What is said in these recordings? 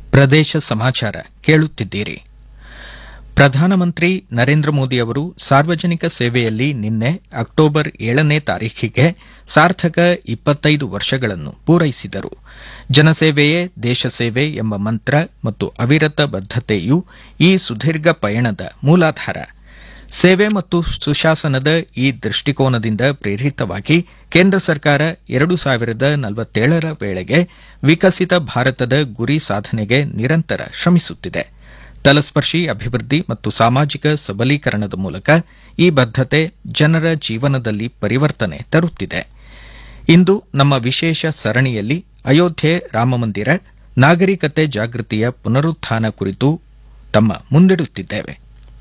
ಪ್ರದೇಶ ಸಮಾಚಾರ ಕೇಳುತ್ತಿದ್ದೀರಿ ಪ್ರಧಾನಮಂತ್ರಿ ನರೇಂದ್ರ ಮೋದಿ ಅವರು ಸಾರ್ವಜನಿಕ ಸೇವೆಯಲ್ಲಿ ನಿನ್ನೆ ಅಕ್ಟೋಬರ್ ಏಳನೇ ತಾರೀಖಿಗೆ ಸಾರ್ಥಕ ಇಪ್ಪತ್ತೈದು ವರ್ಷಗಳನ್ನು ಪೂರೈಸಿದರು ಜನಸೇವೆಯೇ ದೇಶ ಸೇವೆ ಎಂಬ ಮಂತ್ರ ಮತ್ತು ಅವಿರತ ಬದ್ದತೆಯು ಈ ಸುದೀರ್ಘ ಪಯಣದ ಮೂಲಾಧಾರ ಸೇವೆ ಮತ್ತು ಸುಶಾಸನದ ಈ ದೃಷ್ಟಿಕೋನದಿಂದ ಪ್ರೇರಿತವಾಗಿ ಕೇಂದ್ರ ಸರ್ಕಾರ ಎರಡು ಸಾವಿರದ ನಲವತ್ತೇಳರ ವೇಳೆಗೆ ವಿಕಸಿತ ಭಾರತದ ಗುರಿ ಸಾಧನೆಗೆ ನಿರಂತರ ಶ್ರಮಿಸುತ್ತಿದೆ ತಲಸ್ಪರ್ಶಿ ಅಭಿವೃದ್ಧಿ ಮತ್ತು ಸಾಮಾಜಿಕ ಸಬಲೀಕರಣದ ಮೂಲಕ ಈ ಬದ್ದತೆ ಜನರ ಜೀವನದಲ್ಲಿ ಪರಿವರ್ತನೆ ತರುತ್ತಿದೆ ಇಂದು ನಮ್ಮ ವಿಶೇಷ ಸರಣಿಯಲ್ಲಿ ಅಯೋಧ್ಯೆ ರಾಮಮಂದಿರ ನಾಗರಿಕತೆ ಜಾಗೃತಿಯ ಪುನರುತ್ಥಾನ ಕುರಿತು ತಮ್ಮ ಮುಂದಿಡುತ್ತಿದ್ದೇವೆ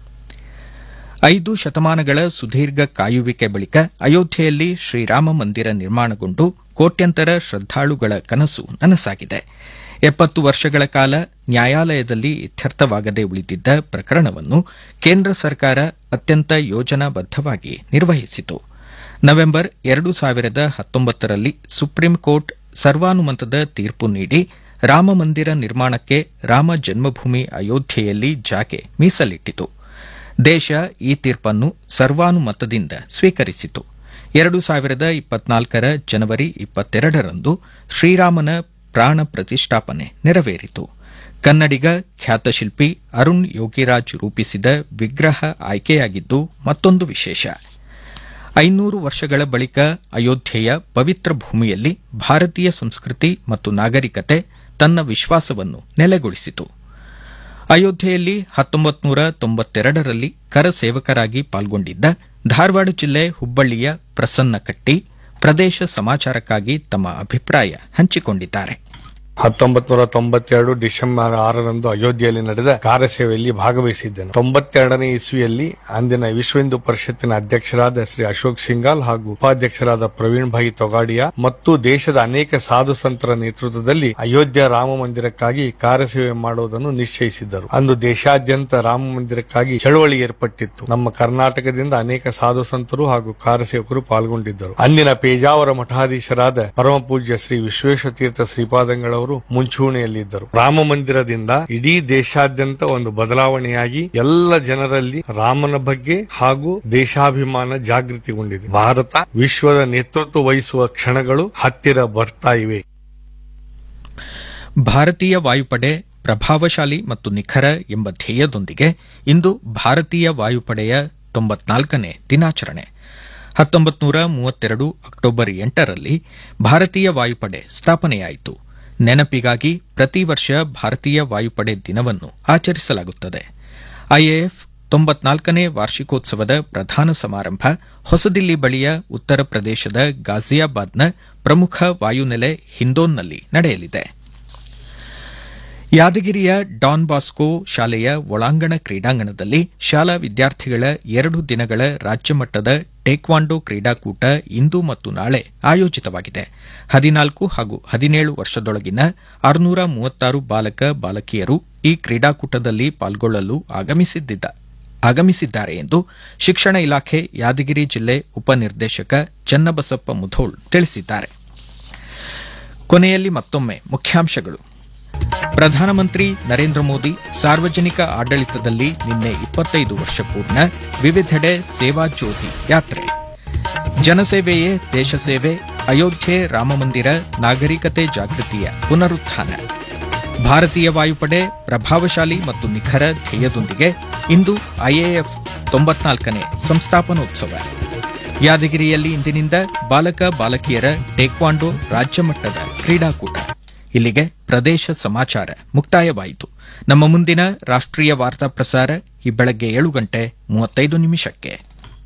ಐದು ಶತಮಾನಗಳ ಸುದೀರ್ಘ ಕಾಯುವಿಕೆ ಬಳಿಕ ಅಯೋಧ್ಯೆಯಲ್ಲಿ ಶ್ರೀರಾಮ ಮಂದಿರ ನಿರ್ಮಾಣಗೊಂಡು ಕೋಟ್ಯಂತರ ಶ್ರದ್ದಾಳುಗಳ ಕನಸು ನನಸಾಗಿದೆ ಎಪ್ಪತ್ತು ವರ್ಷಗಳ ಕಾಲ ನ್ಯಾಯಾಲಯದಲ್ಲಿ ಇತ್ಯರ್ಥವಾಗದೆ ಉಳಿದಿದ್ದ ಪ್ರಕರಣವನ್ನು ಕೇಂದ್ರ ಸರ್ಕಾರ ಅತ್ಯಂತ ಯೋಜನಾಬದ್ದವಾಗಿ ನಿರ್ವಹಿಸಿತು ನವೆಂಬರ್ ಎರಡು ಸಾವಿರದ ಹತ್ತೊಂಬತ್ತರಲ್ಲಿ ಸುಪ್ರೀಂ ಕೋರ್ಟ್ ಸರ್ವಾನುಮತದ ತೀರ್ಪು ನೀಡಿ ರಾಮ ಮಂದಿರ ನಿರ್ಮಾಣಕ್ಕೆ ರಾಮ ಜನ್ಮಭೂಮಿ ಅಯೋಧ್ಯೆಯಲ್ಲಿ ಜಾಗೆ ಮೀಸಲಿಟ್ಟಿತು ದೇಶ ಈ ತೀರ್ಪನ್ನು ಸರ್ವಾನುಮತದಿಂದ ಸ್ವೀಕರಿಸಿತು ಎರಡು ಸಾವಿರದ ಇಪ್ಪತ್ನಾಲ್ಕರ ಜನವರಿ ಇಪ್ಪತ್ತೆರಡರಂದು ಶ್ರೀರಾಮನ ಪ್ರಾಣ ಪ್ರತಿಷ್ಠಾಪನೆ ನೆರವೇರಿತು ಕನ್ನಡಿಗ ಖ್ಯಾತ ಶಿಲ್ಪಿ ಅರುಣ್ ಯೋಗಿರಾಜ್ ರೂಪಿಸಿದ ವಿಗ್ರಹ ಆಯ್ಕೆಯಾಗಿದ್ದು ಮತ್ತೊಂದು ವಿಶೇಷ ಐನೂರು ವರ್ಷಗಳ ಬಳಿಕ ಅಯೋಧ್ಯೆಯ ಪವಿತ್ರ ಭೂಮಿಯಲ್ಲಿ ಭಾರತೀಯ ಸಂಸ್ಕೃತಿ ಮತ್ತು ನಾಗರಿಕತೆ ತನ್ನ ವಿಶ್ವಾಸವನ್ನು ನೆಲೆಗೊಳಿಸಿತು ಅಯೋಧ್ಯೆಯಲ್ಲಿ ಹತ್ತೊಂಬತ್ತು ನೂರ ತೊಂಬತ್ತೆರಡರಲ್ಲಿ ಕರಸೇವಕರಾಗಿ ಪಾಲ್ಗೊಂಡಿದ್ದ ಧಾರವಾಡ ಜಿಲ್ಲೆ ಹುಬ್ಬಳ್ಳಿಯ ಪ್ರಸನ್ನ ಕಟ್ಟಿ ಪ್ರದೇಶ ಸಮಾಚಾರಕ್ಕಾಗಿ ತಮ್ಮ ಅಭಿಪ್ರಾಯ ಹಂಚಿಕೊಂಡಿದ್ದಾರೆ ಹತ್ತೊಂಬತ್ ನೂರ ತೊಂಬತ್ತೆರಡು ಡಿಸೆಂಬರ್ ಆರರಂದು ಅಯೋಧ್ಯೆಯಲ್ಲಿ ನಡೆದ ಕಾರ್ಯಸೇವೆಯಲ್ಲಿ ಭಾಗವಹಿಸಿದ್ದನು ತೊಂಬತ್ತೆರಡನೇ ಇಸ್ವಿಯಲ್ಲಿ ಅಂದಿನ ವಿಶ್ವ ಹಿಂದೂ ಪರಿಷತ್ತಿನ ಅಧ್ಯಕ್ಷರಾದ ಶ್ರೀ ಅಶೋಕ್ ಸಿಂಗಾಲ್ ಹಾಗೂ ಉಪಾಧ್ಯಕ್ಷರಾದ ಪ್ರವೀಣ್ ಭಾಯಿ ತೊಗಾಡಿಯಾ ಮತ್ತು ದೇಶದ ಅನೇಕ ಸಾಧು ಸಂತರ ನೇತೃತ್ವದಲ್ಲಿ ಅಯೋಧ್ಯ ರಾಮ ಮಂದಿರಕ್ಕಾಗಿ ಕಾರ್ಯಸೇವೆ ಮಾಡುವುದನ್ನು ನಿಶ್ಚಯಿಸಿದ್ದರು ಅಂದು ದೇಶಾದ್ಯಂತ ರಾಮ ಮಂದಿರಕ್ಕಾಗಿ ಚಳವಳಿ ಏರ್ಪಟ್ಟಿತ್ತು ನಮ್ಮ ಕರ್ನಾಟಕದಿಂದ ಅನೇಕ ಸಾಧು ಸಂತರು ಹಾಗೂ ಕಾರ್ಯಸೇವಕರು ಪಾಲ್ಗೊಂಡಿದ್ದರು ಅಂದಿನ ಪೇಜಾವರ ಮಠಾಧೀಶರಾದ ಪರಮ ಪೂಜ್ಯ ಶ್ರೀ ವಿಶ್ವೇಶ್ವರ ತೀರ್ಥ ಶ್ರೀಪಾದಂಗಳವರು ಮುಂಚೂಣಿಯಲ್ಲಿದ್ದರು ರಾಮ ಮಂದಿರದಿಂದ ಇಡೀ ದೇಶಾದ್ಯಂತ ಒಂದು ಬದಲಾವಣೆಯಾಗಿ ಎಲ್ಲ ಜನರಲ್ಲಿ ರಾಮನ ಬಗ್ಗೆ ಹಾಗೂ ದೇಶಾಭಿಮಾನ ಜಾಗೃತಿಗೊಂಡಿದೆ ಭಾರತ ವಿಶ್ವದ ನೇತೃತ್ವ ವಹಿಸುವ ಕ್ಷಣಗಳು ಹತ್ತಿರ ಬರ್ತಾ ಇವೆ ಭಾರತೀಯ ವಾಯುಪಡೆ ಪ್ರಭಾವಶಾಲಿ ಮತ್ತು ನಿಖರ ಎಂಬ ಧ್ಯೇಯದೊಂದಿಗೆ ಇಂದು ಭಾರತೀಯ ವಾಯುಪಡೆಯ ತೊಂಬತ್ನಾಲ್ಕನೇ ದಿನಾಚರಣೆ ಹತ್ತೊಂಬತ್ತು ನೂರ ಮೂವತ್ತೆರಡು ಅಕ್ಟೋಬರ್ ಎಂಟರಲ್ಲಿ ಭಾರತೀಯ ವಾಯುಪಡೆ ಸ್ಥಾಪನೆಯಾಯಿತು ನೆನಪಿಗಾಗಿ ಪ್ರತಿ ವರ್ಷ ಭಾರತೀಯ ವಾಯುಪಡೆ ದಿನವನ್ನು ಆಚರಿಸಲಾಗುತ್ತದೆ ಐಎಎಫ್ ತೊಂಬತ್ನಾಲ್ಕನೇ ವಾರ್ಷಿಕೋತ್ಸವದ ಪ್ರಧಾನ ಸಮಾರಂಭ ಹೊಸದಿಲ್ಲಿ ಬಳಿಯ ಉತ್ತರ ಪ್ರದೇಶದ ಗಾಜಿಯಾಬಾದ್ನ ಪ್ರಮುಖ ವಾಯುನೆಲೆ ಹಿಂದೋನ್ನಲ್ಲಿ ನಡೆಯಲಿದೆ ಯಾದಗಿರಿಯ ಡಾನ್ ಬಾಸ್ಕೋ ಶಾಲೆಯ ಒಳಾಂಗಣ ಕ್ರೀಡಾಂಗಣದಲ್ಲಿ ಶಾಲಾ ವಿದ್ಯಾರ್ಥಿಗಳ ಎರಡು ದಿನಗಳ ರಾಜ್ಯಮಟ್ಟದ ಟೇಕ್ವಾಂಡೋ ಕ್ರೀಡಾಕೂಟ ಇಂದು ಮತ್ತು ನಾಳೆ ಆಯೋಜಿತವಾಗಿದೆ ಹದಿನಾಲ್ಕು ಹಾಗೂ ಹದಿನೇಳು ವರ್ಷದೊಳಗಿನ ಆರುನೂರ ಮೂವತ್ತಾರು ಬಾಲಕ ಬಾಲಕಿಯರು ಈ ಕ್ರೀಡಾಕೂಟದಲ್ಲಿ ಪಾಲ್ಗೊಳ್ಳಲು ಆಗಮಿಸಿದ್ದಾರೆ ಎಂದು ಶಿಕ್ಷಣ ಇಲಾಖೆ ಯಾದಗಿರಿ ಜಿಲ್ಲೆ ಉಪನಿರ್ದೇಶಕ ಚನ್ನಬಸಪ್ಪ ಮುಧೋಳ್ ತಿಳಿಸಿದ್ದಾರೆ ಕೊನೆಯಲ್ಲಿ ಮತ್ತೊಮ್ಮೆ ಮುಖ್ಯಾಂಶಗಳು ಪ್ರಧಾನಮಂತ್ರಿ ನರೇಂದ್ರ ಮೋದಿ ಸಾರ್ವಜನಿಕ ಆಡಳಿತದಲ್ಲಿ ನಿನ್ನೆ ಇಪ್ಪತ್ತೈದು ವರ್ಷ ಪೂರ್ಣ ವಿವಿಧೆಡೆ ಸೇವಾ ಜ್ಯೋತಿ ಯಾತ್ರೆ ಜನಸೇವೆಯೇ ದೇಶ ಸೇವೆ ಅಯೋಧ್ಯೆ ರಾಮಮಂದಿರ ನಾಗರಿಕತೆ ಜಾಗೃತಿಯ ಪುನರುತ್ಥಾನ ಭಾರತೀಯ ವಾಯುಪಡೆ ಪ್ರಭಾವಶಾಲಿ ಮತ್ತು ನಿಖರ ಧ್ಯೇಯದೊಂದಿಗೆ ಇಂದು ಐಎಎಫ್ ತೊಂಬತ್ನಾಲ್ಕನೇ ಸಂಸ್ಥಾಪನೋತ್ಸವ ಯಾದಗಿರಿಯಲ್ಲಿ ಇಂದಿನಿಂದ ಬಾಲಕ ಬಾಲಕಿಯರ ಟೇಕ್ವಾಂಡೋ ರಾಜ್ಯಮಟ್ಟದ ಕ್ರೀಡಾಕೂಟ ಇಲ್ಲಿಗೆ ಪ್ರದೇಶ ಸಮಾಚಾರ ಮುಕ್ತಾಯವಾಯಿತು ನಮ್ಮ ಮುಂದಿನ ರಾಷ್ಟ್ರೀಯ ವಾರ್ತಾ ಪ್ರಸಾರ ಈ ಬೆಳಗ್ಗೆ ಏಳು ಗಂಟೆ ಮೂವತ್ತೈದು ನಿಮಿಷಕ್ಕೆ